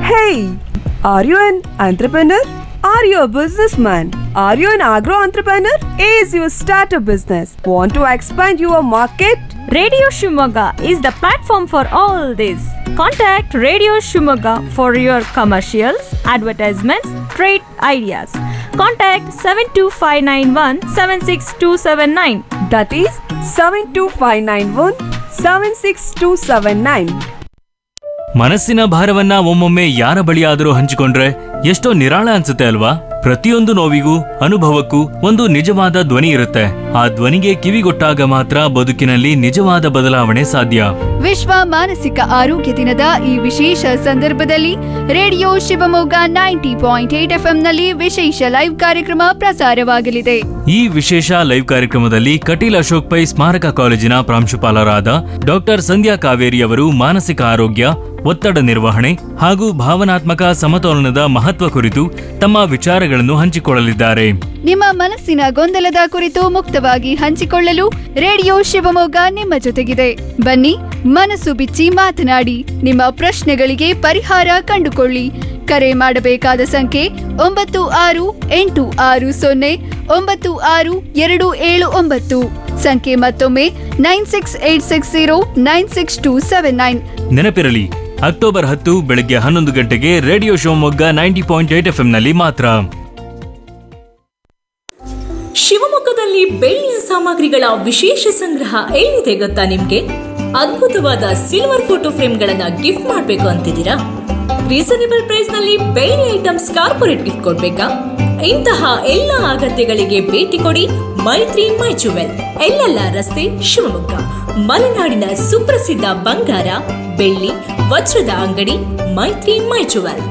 Hey, are you an entrepreneur? Are you a businessman? Are you an agro entrepreneur? Is you start a business? Want to expand your market? Radio Shumaga is the platform for all this. Contact Radio Shumaga for your commercials, advertisements, trade ideas. Contact 72591 76279. That is 72591 76279. ಮನಸ್ಸಿನ ಭಾರವನ್ನ ಒಮ್ಮೊಮ್ಮೆ ಯಾರ ಬಳಿಯಾದರೂ ಹಂಚಿಕೊಂಡ್ರೆ ಎಷ್ಟೋ ನಿರಾಳ ಅನ್ಸುತ್ತೆ ಅಲ್ವಾ ಪ್ರತಿಯೊಂದು ನೋವಿಗೂ ಅನುಭವಕ್ಕೂ ಒಂದು ನಿಜವಾದ ಧ್ವನಿ ಇರುತ್ತೆ ಆ ಧ್ವನಿಗೆ ಕಿವಿಗೊಟ್ಟಾಗ ಮಾತ್ರ ಬದುಕಿನಲ್ಲಿ ನಿಜವಾದ ಬದಲಾವಣೆ ಸಾಧ್ಯ ವಿಶ್ವ ಮಾನಸಿಕ ಆರೋಗ್ಯ ದಿನದ ಈ ವಿಶೇಷ ಸಂದರ್ಭದಲ್ಲಿ radio Shivamogga ninety point eight ನಲ್ಲಿ ವಿಶೇಷ ಲೈವ್ ಕಾರ್ಯಕ್ರಮ ಪ್ರಸಾರವಾಗಲಿದೆ ಈ ವಿಶೇಷ ಲೈವ್ ಕಾರ್ಯಕ್ರಮದಲ್ಲಿ ಕಟೀಲ್ ಅಶೋಕ್ ಪೈ ಸ್ಮಾರಕ ಕಾಲೇಜಿನ ಪ್ರಾಂಶುಪಾಲರಾದ ಡಾಕ್ಟರ್ ಸಂಧ್ಯಾ ಕಾವೇರಿ ಅವರು ಮಾನಸಿಕ ಆರೋಗ್ಯ ಒತ್ತಡ ನಿರ್ವಹಣೆ ಹಾಗೂ ಭಾವನಾತ್ಮಕ ಸಮತೋಲನದ ಮಹತ್ವ ಕುರಿತು ತಮ್ಮ ವಿಚಾರಗಳನ್ನು ಹಂಚಿಕೊಳ್ಳಲಿದ್ದಾರೆ ನಿಮ್ಮ ಮನಸ್ಸಿನ ಗೊಂದಲದ ಕುರಿತು ಮುಕ್ತವಾಗಿ ಹಂಚಿಕೊಳ್ಳಲು ರೇಡಿಯೋ ಶಿವಮೊಗ್ಗ ನಿಮ್ಮ ಜೊತೆಗಿದೆ ಬನ್ನಿ ಮನಸ್ಸು ಬಿಚ್ಚಿ ಮಾತನಾಡಿ ನಿಮ್ಮ ಪ್ರಶ್ನೆಗಳಿಗೆ ಪರಿಹಾರ ಕಂಡುಕೊಳ್ಳಿ ಕರೆ ಮಾಡಬೇಕಾದ ಸಂಖ್ಯೆ ಒಂಬತ್ತು ಆರು ಎಂಟು ಆರು ಸೊನ್ನೆ ಒಂಬತ್ತು ಆರು ಎರಡು ಏಳು ಒಂಬತ್ತು ಸಂಖ್ಯೆ ಮತ್ತೊಮ್ಮೆ nine six eight six zero nine six two seven nine ನೆನಪಿರಲಿ ಅಕ್ಟೋಬರ್ ಹತ್ತು ಬೆಳಗ್ಗೆ ಹನ್ನೊಂದು ಗಂಟೆಗೆ radio Shivamogga ninety point eight ನಲ್ಲಿ ಮಾತ್ರ ಶಿವಮೊಗ್ಗದಲ್ಲಿ ಬೆಳ್ಳಿಯ ಸಾಮಗ್ರಿಗಳ ವಿಶೇಷ ಸಂಗ್ರಹ ಎಲ್ಲಿದೆ ಗೊತ್ತಾ ನಿಮ್ಗೆ ಅದ್ಭುತವಾದ ಸಿಲ್ವರ್ ಫೋಟೋ ಫ್ರೇಮ್ಗಳನ್ನ ಗಿಫ್ಟ್ ಮಾಡಬೇಕು ಅಂತಿದ್ದೀರಾ ರೀಸನೇಬಲ್ ಪ್ರೈಸ್ ನಲ್ಲಿ ಬೆಳ್ಳಿ ಐಟಮ್ಸ್ ಕಾರ್ಪೊರೇಟ್ ಗಿಫ್ಟ್ ಕೊಡ್ಬೇಕಾ ಇಂತಹ ಎಲ್ಲ ಅಗತ್ಯಗಳಿಗೆ ಭೇಟಿ ಕೊಡಿ ಮೈತ್ರಿ ಮೈ ಜುವೆಲ್ ಎಲ್ಲೆಲ್ಲ ರಸ್ತೆ ಶಿವಮೊಗ್ಗ ಮಲೆನಾಡಿನ ಸುಪ್ರಸಿದ್ಧ ಬಂಗಾರ ಬೆಳ್ಳಿ ವಜ್ರದ ಅಂಗಡಿ ಮೈತ್ರಿ ಮೈ ಜುವೆಲ್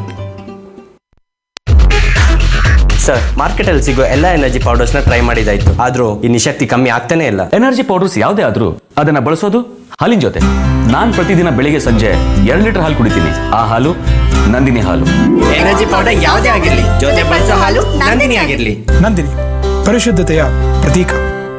ಸರ್ ಮಾರ್ಕೆಟಲ್ಲಿ ಸಿಗೋ ಎಲ್ಲ ಎನರ್ಜಿ ಪೌಡರ್ಸ್ನ ಟ್ರೈ ಮಾಡಿದಾಯ್ತು ಆದ್ರೂ ಈ ನಿಶಕ್ತಿ ಕಮ್ಮಿ ಆಗ್ತಾನೆ ಇಲ್ಲ ಎನರ್ಜಿ ಪೌಡರ್ಸ್ ಯಾವುದೇ ಆದ್ರೂ ಅದನ್ನ ಬಳಸೋದು ಹಾಲಿನ ಜೊತೆ ನಾನ್ ಪ್ರತಿದಿನ ಬೆಳಿಗ್ಗೆ ಸಂಜೆ ಎರಡು ಲೀಟರ್ ಹಾಲು ಕುಡಿತೀನಿ ಆ ಹಾಲು ನಂದಿನಿ ಹಾಲು ಎನರ್ಜಿ ಪೌಡರ್ ಯಾವುದೇ ಆಗಿರ್ಲಿ ಜೊತೆ ಬಳಸೋ ಹಾಲು ನಂದಿನಿ ಆಗಿರ್ಲಿ ನಂದಿನಿ ಪರಿಶುದ್ಧತೆಯ ಪ್ರತೀಕ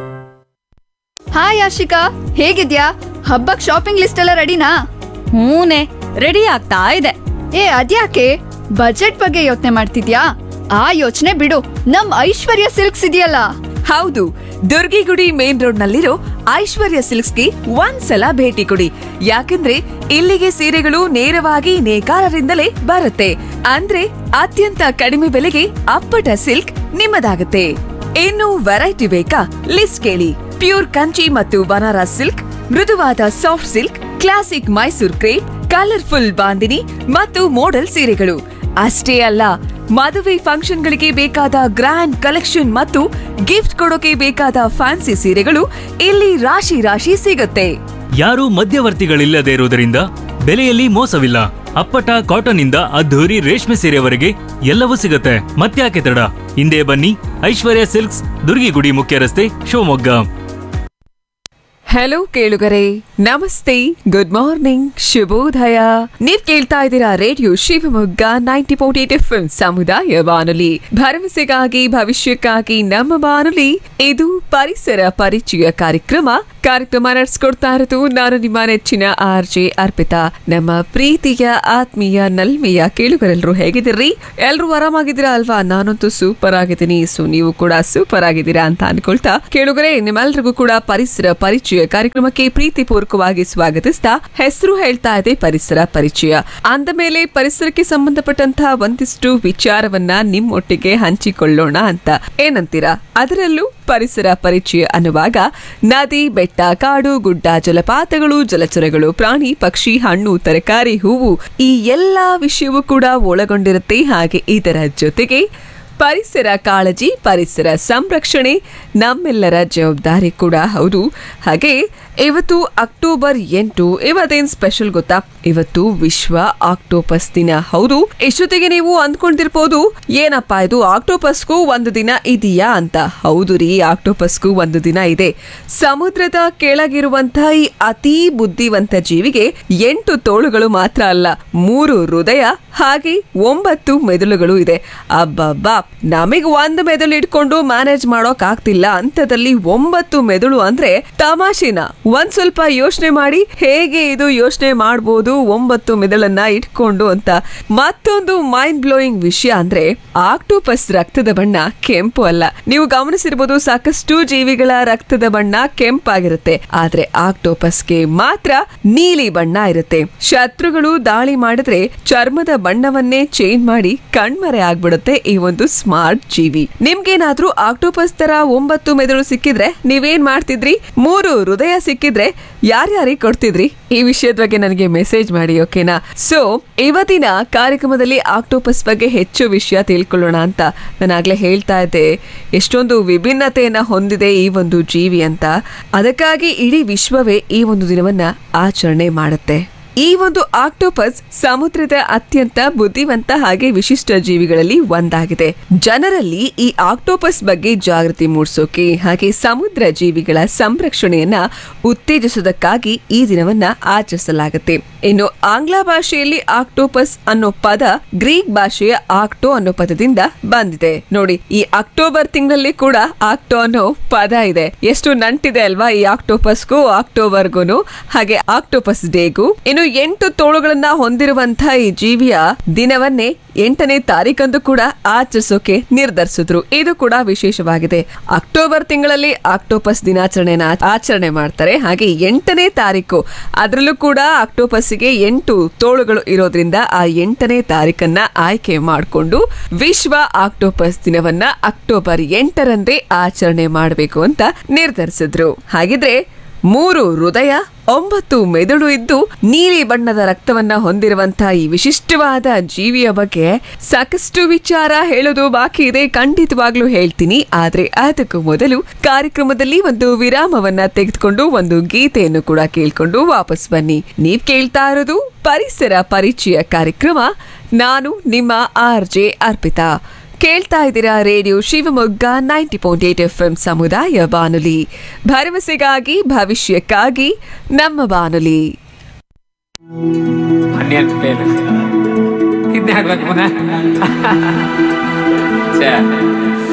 ಹಾಯ್ ಆಶಿಕಾ ಹೇಗಿದ್ಯಾ ಹಬ್ಬಕ್ ಶಾಪಿಂಗ್ ಲಿಸ್ಟ್ ಎಲ್ಲ ರೆಡಿನಾ ಹೂನೆ ರೆಡಿ ಆಗ್ತಾ ಇದೆ ಏ ಅದ್ಯಾಕೆ ಬಜೆಟ್ ಬಗ್ಗೆ ಯೋಚನೆ ಮಾಡ್ತಿದ್ಯಾ ಆ ಯೋಚನೆ ಬಿಡು ನಮ್ ಐಶ್ವರ್ಯ ಸಿಲ್ಕ್ಸ್ ಇದೆಯಲ್ಲ ಹೌದು ದುರ್ಗಿಗುಡಿ ಮೇನ್ ರೋಡ್ ನಲ್ಲಿರೋ ಐಶ್ವರ್ಯ ಸಿಲ್ಕ್ಸ್ಗೆ ಒಂದ್ಸಲ ಭೇಟಿ ಕೊಡಿ ಯಾಕಂದ್ರೆ ಇಲ್ಲಿಗೆ ಸೀರೆಗಳು ನೇರವಾಗಿ ನೇಕಾರರಿಂದಲೇ ಬರುತ್ತೆ ಅಂದ್ರೆ ಅತ್ಯಂತ ಕಡಿಮೆ ಬೆಲೆಗೆ ಅಪ್ಪಟ ಸಿಲ್ಕ್ ನಿಮ್ಮದಾಗುತ್ತೆ ಇನ್ನು ವೆರೈಟಿ ಬೇಕಾ ಲಿಸ್ಟ್ ಕೇಳಿ ಪ್ಯೂರ್ ಕಂಚಿ ಮತ್ತು ಬನಾರಸ್ ಸಿಲ್ಕ್ ಮೃದುವಾದ soft silk classic Mysore crepe colourful bandhani ಮತ್ತು ಮೋಡಲ್ ಸೀರೆಗಳು ಅಷ್ಟೇ ಅಲ್ಲ ಮದುವೆ ಫಂಕ್ಷನ್ಗಳಿಗೆ ಬೇಕಾದ ಗ್ರ್ಯಾಂಡ್ ಕಲೆಕ್ಷನ್ ಮತ್ತು ಗಿಫ್ಟ್ ಕೊಡೋಕೆ ಬೇಕಾದ ಫ್ಯಾನ್ಸಿ ಸೀರೆಗಳು ಇಲ್ಲಿ ರಾಶಿ ರಾಶಿ ಸಿಗುತ್ತೆ ಯಾರೂ ಮಧ್ಯವರ್ತಿಗಳಿಲ್ಲದೆ ಇರುವುದರಿಂದ ಬೆಲೆಯಲ್ಲಿ ಮೋಸವಿಲ್ಲ ಅಪ್ಪಟ ಕಾಟನ್ ಇಂದ ಅದ್ಧೂರಿ ರೇಷ್ಮೆ ಸೀರೆವರೆಗೆ ಎಲ್ಲವೂ ಸಿಗುತ್ತೆ ಮತ್ತ್ಯಾಕೆ ತಡ ಹಿಂದೆ ಬನ್ನಿ ಐಶ್ವರ್ಯ ಸಿಲ್ಕ್ಸ್ ದುರ್ಗಿಗುಡಿ ಮುಖ್ಯ ರಸ್ತೆ ಶಿವಮೊಗ್ಗ ಹಲೋ ಕೇಳುಗರೆ ನಮಸ್ತೆ ಗುಡ್ ಮಾರ್ನಿಂಗ್ ಶುಭೋದಯ ನೀವ್ ಕೇಳ್ತಾ ಇದ್ದೀರಾ radio Shivamogga ninety point eight F ಸಮುದಾಯ ಬಾನುಲಿ ಭರವಸೆಗಾಗಿ ಭವಿಷ್ಯಕ್ಕಾಗಿ ನಮ್ಮ ಬಾನುಲಿ ಇದು ಪರಿಸರ ಪರಿಚಯ ಕಾರ್ಯಕ್ರಮ ಕಾರ್ಯಕ್ರಮ ನಡೆಸ್ಕೊಡ್ತಾ ಇರೋದು ನಾನು ನಿಮ್ಮ ನೆಚ್ಚಿನ ಆರ್ ಜೆ ಅರ್ಪಿತಾ ನಮ್ಮ ಪ್ರೀತಿಯ ಆತ್ಮೀಯ ನಲ್ಮೆಯ ಕೇಳುಗರೆಲ್ಲರೂ ಹೇಗಿದ್ದೀರಿ ಎಲ್ರೂ ಆರಾಮಾಗಿದ್ದೀರಾ ಅಲ್ವಾ ನಾನಂತೂ ಸೂಪರ್ ಆಗಿದ್ದೀನಿ ಸೊ ನೀವು ಕೂಡ ಸೂಪರ್ ಆಗಿದ್ದೀರಾ ಅಂತ ಅನ್ಕೊಳ್ತಾ ಕೇಳುಗರೆ ನಿಮ್ಮೆಲ್ರಿಗೂ ಕೂಡ ಪರಿಸರ ಪರಿಚಯ ಕಾರ್ಯಕ್ರಮಕ್ಕೆ ಪ್ರೀತಿಪೂರ್ವಕವಾಗಿ ಸ್ವಾಗತಿಸ್ತಾ ಹೆಸರು ಹೇಳ್ತಾ ಇದೆ ಪರಿಸರ ಪರಿಚಯ ಅಂದ ಮೇಲೆ ಪರಿಸರಕ್ಕೆ ಸಂಬಂಧಪಟ್ಟಂತಹ ಒಂದಿಷ್ಟು ವಿಚಾರವನ್ನ ನಿಮ್ಮೊಟ್ಟಿಗೆ ಹಂಚಿಕೊಳ್ಳೋಣ ಅಂತ ಏನಂತೀರಾ ಅದರಲ್ಲೂ ಪರಿಸರ ಪರಿಚಯ ಅನ್ನುವಾಗ ನದಿ ಬೆಟ್ಟ ಕಾಡು ಗುಡ್ಡ ಜಲಪಾತಗಳು ಜಲಚರಗಳು ಪ್ರಾಣಿ ಪಕ್ಷಿ ಹಣ್ಣು ತರಕಾರಿ ಹೂವು ಈ ಎಲ್ಲಾ ವಿಷಯವೂ ಕೂಡ ಒಳಗೊಂಡಿರುತ್ತೆ ಹಾಗೆ ಇದರ ಜೊತೆಗೆ ಪರಿಸರ ಕಾಳಜಿ ಪರಿಸರ ಸಂರಕ್ಷಣೆ ನಮ್ಮೆಲ್ಲರ ಜವಾಬ್ದಾರಿ ಕೂಡ ಹೌದು ಹಾಗೆ ಇವತ್ತು ಅಕ್ಟೋಬರ್ ಎಂಟು ಇವತ್ತೇನ್ ಸ್ಪೆಷಲ್ ಗೊತ್ತಾ ಇವತ್ತು ವಿಶ್ವ ಆಕ್ಟೋಪಸ್ ದಿನ ಹೌದು ಇಷ್ಟೊತ್ತಿಗೆ ನೀವು ಅಂದ್ಕೊಂಡಿರ್ಬೋದು ಏನಪ್ಪಾ ಇದು ಆಕ್ಟೋಪಸ್ಗೂ ಒಂದು ದಿನ ಇದೆಯಾ ಅಂತ ಹೌದು ರೀ ಆಕ್ಟೋಪಸ್ಗೂ ಒಂದು ದಿನ ಇದೆ ಸಮುದ್ರದ ಕೆಳಗಿರುವಂತಹ ಈ ಅತಿ ಬುದ್ಧಿವಂತ ಜೀವಿಗೆ ಎಂಟು ತೋಳುಗಳು ಮಾತ್ರ ಅಲ್ಲ ಮೂರು ಹೃದಯ ಹಾಗೆ ಒಂಬತ್ತು ಮೆದುಳುಗಳು ಇದೆ ಅಬ್ಬಬ್ಬಾ ನಮಗ್ ಒಂದು ಮೆದುಳು ಇಟ್ಕೊಂಡು ಮ್ಯಾನೇಜ್ ಮಾಡೋಕ್ ಆಗ್ತಿಲ್ಲ ಅಂತದಲ್ಲಿ ಒಂಬತ್ತು ಮೆದುಳು ಅಂದ್ರೆ ತಮಾಷೆನ ಒಂದ್ ಸ್ವಲ್ಪ ಯೋಚನೆ ಮಾಡಿ ಹೇಗೆ ಇದು ಯೋಚನೆ ಮಾಡ್ಬೋದು ಒಂಬತ್ತು ಮೆದುಳನ್ನ ಇಟ್ಕೊಂಡು ಅಂತ ಮತ್ತೊಂದು ಮೈಂಡ್ ಬ್ಲೋಯಿಂಗ್ ವಿಷಯ ಅಂದ್ರೆ ಆಕ್ಟೋಪಸ್ ರಕ್ತದ ಬಣ್ಣ ಕೆಂಪು ಅಲ್ಲ ನೀವು ಗಮನಿಸಿರ್ಬೋದು ಸಾಕಷ್ಟು ಜೀವಿಗಳ ರಕ್ತದ ಬಣ್ಣ ಕೆಂಪಾಗಿರುತ್ತೆ ಆದ್ರೆ ಆಕ್ಟೋಪಸ್ಗೆ ಮಾತ್ರ ನೀಲಿ ಬಣ್ಣ ಇರುತ್ತೆ ಶತ್ರುಗಳು ದಾಳಿ ಮಾಡಿದ್ರೆ ಚರ್ಮದ ಬಣ್ಣವನ್ನೇ ಚೇಂಜ್ ಮಾಡಿ ಕಣ್ಮರೆ ಆಗ್ಬಿಡುತ್ತೆ ಈ ಒಂದು ಸ್ಮಾರ್ಟ್ ಜೀವಿ ನಿಮ್ಗೇನಾದ್ರೂ ಆಕ್ಟೋಪಸ್ ತರ ಒಂಬತ್ತು ಮೆದುಳು ಸಿಕ್ಕಿದ್ರೆ ನೀವೇನ್ ಮಾಡ್ತಿದ್ರಿ ಮೂರು ಹೃದಯ ಸಿಕ್ಕಿದ್ರೆ ಯಾರ್ಯಾರಿಗೆ ಕೊಡ್ತಿದ್ರಿ ಈ ವಿಷಯದ ಬಗ್ಗೆ ನನಗೆ ಮೆಸೇಜ್ ಮಾಡಿ ಓಕೆನಾ ಸೊ ಇವತ್ತಿನ ಕಾರ್ಯಕ್ರಮದಲ್ಲಿ ಆಕ್ಟೋಪಸ್ ಬಗ್ಗೆ ಹೆಚ್ಚು ವಿಷಯ ತಿಳ್ಕೊಳ್ಳೋಣ ಅಂತ ನಾನಾಗ್ಲೇ ಹೇಳ್ತಾ ಇದ್ದೆ ಎಷ್ಟೊಂದು ವಿಭಿನ್ನತೆಯನ್ನ ಹೊಂದಿದೆ ಈ ಒಂದು ಜೀವಿ ಅಂತ ಅದಕ್ಕಾಗಿ ಇಡೀ ವಿಶ್ವವೇ ಈ ಒಂದು ದಿನವನ್ನ ಆಚರಣೆ ಮಾಡುತ್ತೆ ಈ ಒಂದು ಆಕ್ಟೋಪಸ್ ಸಮುದ್ರದ ಅತ್ಯಂತ ಬುದ್ಧಿವಂತ ಹಾಗೆ ವಿಶಿಷ್ಟ ಜೀವಿಗಳಲ್ಲಿ ಒಂದಾಗಿದೆ ಜನರಲ್ಲಿ ಈ ಆಕ್ಟೋಪಸ್ ಬಗ್ಗೆ ಜಾಗೃತಿ ಮೂಡಿಸೋಕೆ ಹಾಗೆ ಸಮುದ್ರ ಜೀವಿಗಳ ಸಂರಕ್ಷಣೆಯನ್ನ ಉತ್ತೇಜಿಸೋದಕ್ಕಾಗಿ ಈ ದಿನವನ್ನ ಆಚರಿಸಲಾಗುತ್ತೆ ಇನ್ನು ಆಂಗ್ಲ ಭಾಷೆಯಲ್ಲಿ ಆಕ್ಟೋಪಸ್ ಅನ್ನೋ ಪದ ಗ್ರೀಕ್ ಭಾಷೆಯ ಆಕ್ಟೋ ಅನ್ನೋ ಪದದಿಂದ ಬಂದಿದೆ ನೋಡಿ ಈ ಅಕ್ಟೋಬರ್ ತಿಂಗಳಲ್ಲಿ ಕೂಡ ಆಕ್ಟೋ ಅನ್ನೋ ಪದ ಇದೆ ಎಷ್ಟು ನಂಟಿದೆ ಅಲ್ವಾ ಈ ಆಕ್ಟೋಪಸ್ಗೂ ಅಕ್ಟೋಬರ್ಗೂ ಹಾಗೆ ಆಕ್ಟೋಪಸ್ ಡೇಗೂ ಇನ್ನು ಎಂಟು ತೋಳುಗಳನ್ನ ಹೊಂದಿರುವಂತಹ ಈ ಜೀವಿಯ ದಿನವನ್ನೇ ಎಂಟನೇ ತಾರೀಕಂದು ಕೂಡ ಆಚರಿಸೋಕೆ ನಿರ್ಧರಿಸಿದ್ರು ಇದು ಕೂಡ ವಿಶೇಷವಾಗಿದೆ ಅಕ್ಟೋಬರ್ ತಿಂಗಳಲ್ಲಿ ಆಕ್ಟೋಪಸ್ ದಿನಾಚರಣೆನ ಆಚರಣೆ ಮಾಡ್ತಾರೆ ಹಾಗೆ ಎಂಟನೇ ತಾರೀಕು ಅದರಲ್ಲೂ ಕೂಡ ಆಕ್ಟೋಪಸ್ಗೆ ಎಂಟು ತೋಳುಗಳು ಇರೋದ್ರಿಂದ ಆ ಎಂಟನೇ ತಾರೀಕನ್ನ ಆಯ್ಕೆ ಮಾಡಿಕೊಂಡು ವಿಶ್ವ ಆಕ್ಟೋಪಸ್ ದಿನವನ್ನ ಅಕ್ಟೋಬರ್ ಎಂಟರಂದೇ ಆಚರಣೆ ಮಾಡಬೇಕು ಅಂತ ನಿರ್ಧರಿಸಿದ್ರು ಹಾಗಿದ್ರೆ ಮೂರು ಹೃದಯ ಒಂಬತ್ತು ಮೆದುಳು ಇದ್ದು ನೀಲಿ ಬಣ್ಣದ ರಕ್ತವನ್ನ ಹೊಂದಿರುವಂತಹ ಈ ವಿಶಿಷ್ಟವಾದ ಜೀವಿಯ ಬಗ್ಗೆ ಸಾಕಷ್ಟು ವಿಚಾರ ಹೇಳೋದು ಬಾಕಿ ಇದೆ ಖಂಡಿತವಾಗ್ಲೂ ಹೇಳ್ತೀನಿ ಆದ್ರೆ ಅದಕ್ಕೂ ಮೊದಲು ಕಾರ್ಯಕ್ರಮದಲ್ಲಿ ಒಂದು ವಿರಾಮವನ್ನ ತೆಗೆದುಕೊಂಡು ಒಂದು ಗೀತೆಯನ್ನು ಕೂಡ ಕೇಳ್ಕೊಂಡು ವಾಪಸ್ ಬನ್ನಿ ನೀವ್ ಕೇಳ್ತಾ ಇರೋದು ಪರಿಸರ ಪರಿಚಯ ಕಾರ್ಯಕ್ರಮ ನಾನು ನಿಮ್ಮ ಆರ್ ಜೆ ಅರ್ಪಿತಾ ಕೇಳ್ತಾ ಇದ್ದೀರಾ radio Shivamogga ninety point eight F M ಸಮುದಾಯ ಬಾನುಲಿ ಭರವಸೆಗಾಗಿ ಭವಿಷ್ಯಕ್ಕಾಗಿ ನಮ್ಮ ಬಾನುಲಿ ಹನ್ನೆರಡು ಫೇಲ್ ಇದನ್ನೇ ಹಾಕ್ಬೇಕು ಪುನಃ ಛೇ